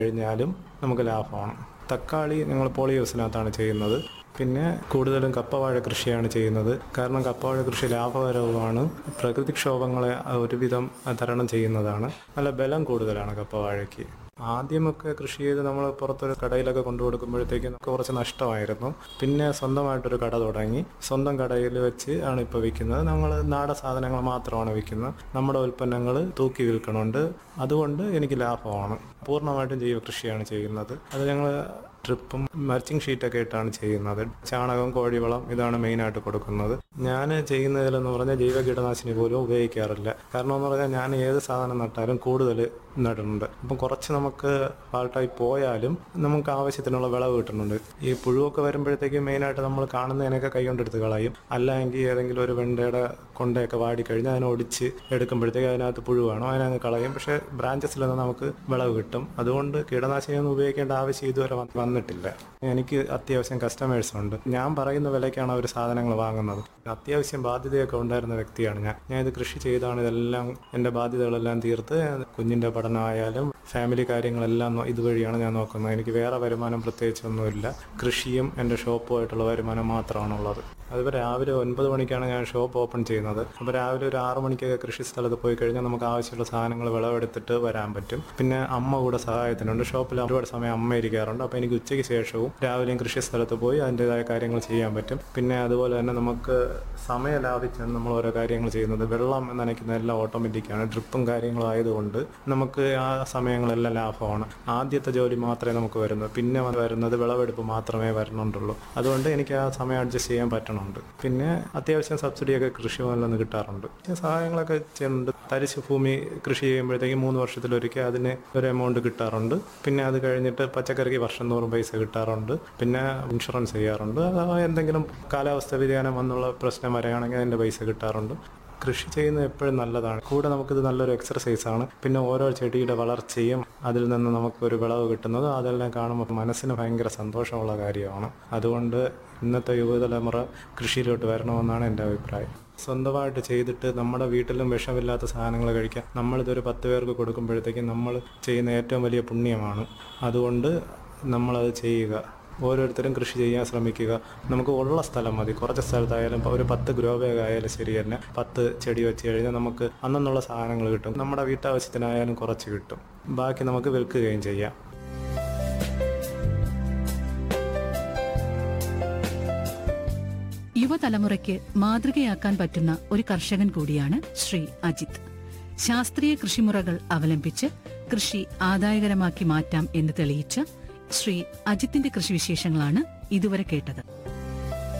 കഴിഞ്ഞാലും നമുക്ക് ലാഭമാണ് തക്കാളി ഞങ്ങൾ പോളിയോസിനകത്താണ് ചെയ്യുന്നത് പിന്നെ കൂടുതലും കപ്പവാഴ കൃഷിയാണ് ചെയ്യുന്നത് കാരണം കപ്പവാഴ കൃഷി ലാഭകരവുമാണ് പ്രകൃതിക്ഷോഭങ്ങളെ ഒരുവിധം തരണം ചെയ്യുന്നതാണ് നല്ല ബലം കൂടുതലാണ് കപ്പവാഴയ്ക്ക് ആദ്യമൊക്കെ കൃഷി ചെയ്ത് നമ്മൾ പുറത്തൊരു കടയിലൊക്കെ കൊണ്ടു കൊടുക്കുമ്പോഴത്തേക്കും നമുക്ക് കുറച്ച് നഷ്ടമായിരുന്നു പിന്നെ സ്വന്തമായിട്ടൊരു കട തുടങ്ങി സ്വന്തം കടയിൽ വെച്ച് ആണ് ഇപ്പോൾ വിൽക്കുന്നത് നമ്മൾ നാടൻ സാധനങ്ങൾ മാത്രമാണ് വിൽക്കുന്നത് നമ്മുടെ ഉൽപ്പന്നങ്ങൾ തൂക്കി വിൽക്കണുണ്ട് അതുകൊണ്ട് എനിക്ക് ലാഭമാണ് പൂർണ്ണമായിട്ടും ജൈവ കൃഷിയാണ് ചെയ്യുന്നത് അത് ഞങ്ങൾ ട്രിപ്പും മർച്ചിങ് ഷീറ്റൊക്കെ ഇട്ടാണ് ചെയ്യുന്നത് ചാണകം കോഴിവളം ഇതാണ് മെയിനായിട്ട് കൊടുക്കുന്നത് ഞാൻ ചെയ്യുന്നതിലെന്ന് പറഞ്ഞാൽ ജൈവ കീടനാശിനി പോലും ഉപയോഗിക്കാറില്ല കാരണം എന്ന് പറഞ്ഞാൽ ഞാൻ ഏത് സാധനം നട്ടാലും കൂടുതൽ നടുന്നുണ്ട് അപ്പം കുറച്ച് നമുക്ക് ഫാൾട്ടായി പോയാലും നമുക്ക് ആവശ്യത്തിനുള്ള വിളവ് കിട്ടുന്നുണ്ട് ഈ പുഴുവൊക്കെ വരുമ്പോഴത്തേക്കും മെയിനായിട്ട് നമ്മൾ കാണുന്നതിനൊക്കെ കൈകൊണ്ടെടുത്ത് കളയും അല്ലെങ്കിൽ ഏതെങ്കിലും ഒരു വെണ്ടയുടെ കൊണ്ടയൊക്കെ വാടിക്കഴിഞ്ഞാൽ അതിനെ ഒടിച്ച് എടുക്കുമ്പോഴത്തേക്ക് അതിനകത്ത് പുഴു വേണം അതിനങ്ങ് കളയും പക്ഷേ ബ്രാഞ്ചസിൽ നിന്ന് നമുക്ക് വിളവ് കിട്ടും അതുകൊണ്ട് കീടനാശിനിയൊന്നും ഉപയോഗിക്കേണ്ട ആവശ്യം ഇതുവരെ വന്ന് വന്നിട്ടില്ല എനിക്ക് അത്യാവശ്യം കസ്റ്റമേഴ്സ് ഉണ്ട് ഞാൻ പറയുന്ന വിലയ്ക്കാണ് അവർ സാധനങ്ങൾ വാങ്ങുന്നത് അത്യാവശ്യം ബാധ്യതയൊക്കെ ഉണ്ടായിരുന്ന വ്യക്തിയാണ് ഞാൻ ഞാൻ ഇത് കൃഷി ചെയ്താണ് ഇതെല്ലാം എൻ്റെ ബാധ്യതകളെല്ലാം തീർത്ത് കുഞ്ഞിൻ്റെ പഠനമായാലും ഫാമിലി കാര്യങ്ങളെല്ലാം നോ- ഇതുവഴിയാണ് ഞാൻ നോക്കുന്നത് എനിക്ക് വേറെ വരുമാനം പ്രത്യേകിച്ചൊന്നുമില്ല കൃഷിയും എൻ്റെ ഷോപ്പുമായിട്ടുള്ള വരുമാനം മാത്രമാണുള്ളത് അതിപ്പോൾ രാവിലെ ഒൻപത് മണിക്കാണ് ഞാൻ ഷോപ്പ് ഓപ്പൺ ചെയ്യുന്നത് അപ്പോൾ രാവിലെ ഒരു ആറ് മണിക്കൊക്കെ കൃഷി സ്ഥലത്ത് പോയി കഴിഞ്ഞാൽ നമുക്ക് ആവശ്യമുള്ള സാധനങ്ങൾ വിളവെടുത്തിട്ട് വരാൻ പറ്റും പിന്നെ അമ്മ കൂടെ സഹായത്തിനുണ്ട് ഷോപ്പിൽ ഒരുപാട് സമയം അമ്മ ഇരിക്കാറുണ്ട് അപ്പോൾ എനിക്ക് ഉച്ചയ്ക്ക് ശേഷവും രാവിലെയും കൃഷി സ്ഥലത്ത് പോയി അതിൻ്റെതായ കാര്യങ്ങൾ ചെയ്യാൻ പറ്റും പിന്നെ അതുപോലെ തന്നെ നമുക്ക് സമയം ലാഭിച്ചാണ് നമ്മൾ ഓരോ കാര്യങ്ങൾ ചെയ്യുന്നത് വെള്ളം നനയ്ക്കുന്ന എല്ലാം ഓട്ടോമാറ്റിക്കാണ് ഡ്രിപ്പും കാര്യങ്ങളും ആയതുകൊണ്ട് നമുക്ക് ആ സമയങ്ങളെല്ലാം ലാഭമാണ് ആദ്യത്തെ ജോലി മാത്രമേ നമുക്ക് വരുന്നത് പിന്നെ വരുന്നത് വിളവെടുപ്പ് മാത്രമേ വരുന്നുണ്ടുള്ളൂ അതുകൊണ്ട് എനിക്ക് ആ സമയം അഡ്ജസ്റ്റ് ചെയ്യാൻ പറ്റണുണ്ട് പിന്നെ അത്യാവശ്യം സബ്സിഡിയൊക്കെ കൃഷിഭവനിൽ നിന്ന് കിട്ടാറുണ്ട് പിന്നെ സഹായങ്ങളൊക്കെ ചെയ്യുന്നുണ്ട് തരിശ് ഭൂമി കൃഷി ചെയ്യുമ്പോഴത്തേക്ക് മൂന്ന് വർഷത്തിലൊരിക്കൽ അതിന് ഒരു എമൗണ്ട് കിട്ടാറുണ്ട് പിന്നെ അത് കഴിഞ്ഞിട്ട് പച്ചക്കറിക്ക് വർഷം തോറും പൈസ കിട്ടാറുണ്ട് പിന്നെ ഇൻഷുറൻസ് ചെയ്യാറുണ്ട് അഥവാ എന്തെങ്കിലും കാലാവസ്ഥ വ്യതിയാനം വന്നുള്ള പ്രശ്നം വരികയാണെങ്കിൽ അതിൻ്റെ പൈസ കിട്ടാറുണ്ട് കൃഷി ചെയ്യുന്നത് എപ്പോഴും നല്ലതാണ് കൂടെ നമുക്കിത് നല്ലൊരു എക്സർസൈസ് ആണ് പിന്നെ ഓരോ ചെടിയുടെ വളർച്ചയും അതിൽ നിന്ന് നമുക്കൊരു വിളവ് കിട്ടുന്നത് അതെല്ലാം കാണുമ്പോൾ മനസ്സിന് ഭയങ്കര സന്തോഷമുള്ള കാര്യമാണ് അതുകൊണ്ട് ഇന്നത്തെ യുവതലമുറ കൃഷിയിലോട്ട് വരണമെന്നാണ് എൻ്റെ അഭിപ്രായം സ്വന്തമായിട്ട് ചെയ്തിട്ട് നമ്മുടെ വീട്ടിലും വിഷമില്ലാത്ത സാധനങ്ങൾ കഴിക്കാം നമ്മളിതൊരു പത്ത് പേർക്ക് കൊടുക്കുമ്പോഴത്തേക്കും നമ്മൾ ചെയ്യുന്ന ഏറ്റവും വലിയ പുണ്യമാണ് അതുകൊണ്ട് നമ്മളത് ചെയ്യുക ഓരോരുത്തരും കൃഷി ചെയ്യാൻ ശ്രമിക്കുക നമുക്ക് ഉള്ള സ്ഥലം മതി കുറച്ച് സ്ഥലത്തായാലും ഇപ്പോൾ ഒരു പത്ത് ഗ്രോ ബാഗ് ആയാലും ശരി തന്നെ പത്ത് ചെടി വെച്ച് കഴിഞ്ഞാൽ നമുക്ക് അന്നുള്ള സാധനങ്ങൾ കിട്ടും നമ്മുടെ വീട്ടാവശ്യത്തിനായാലും കുറച്ച് കിട്ടും ബാക്കി നമുക്ക് വിൽക്കുകയും ചെയ്യാം യുവതലമുറയ്ക്ക് മാതൃകയാക്കാൻ പറ്റുന്ന ഒരു കർഷകൻ കൂടിയാണ് ശ്രീ അജിത് ശാസ്ത്രീയ കൃഷിമുറകൾ അവലംബിച്ച് കൃഷി ആദായകരമാക്കി മാറ്റാം എന്ന് തെളിയിച്ച ശ്രീ അജിത്തിന്റെ കൃഷിവിശേഷങ്ങളാണ് ഇതുവരെ കേട്ടത്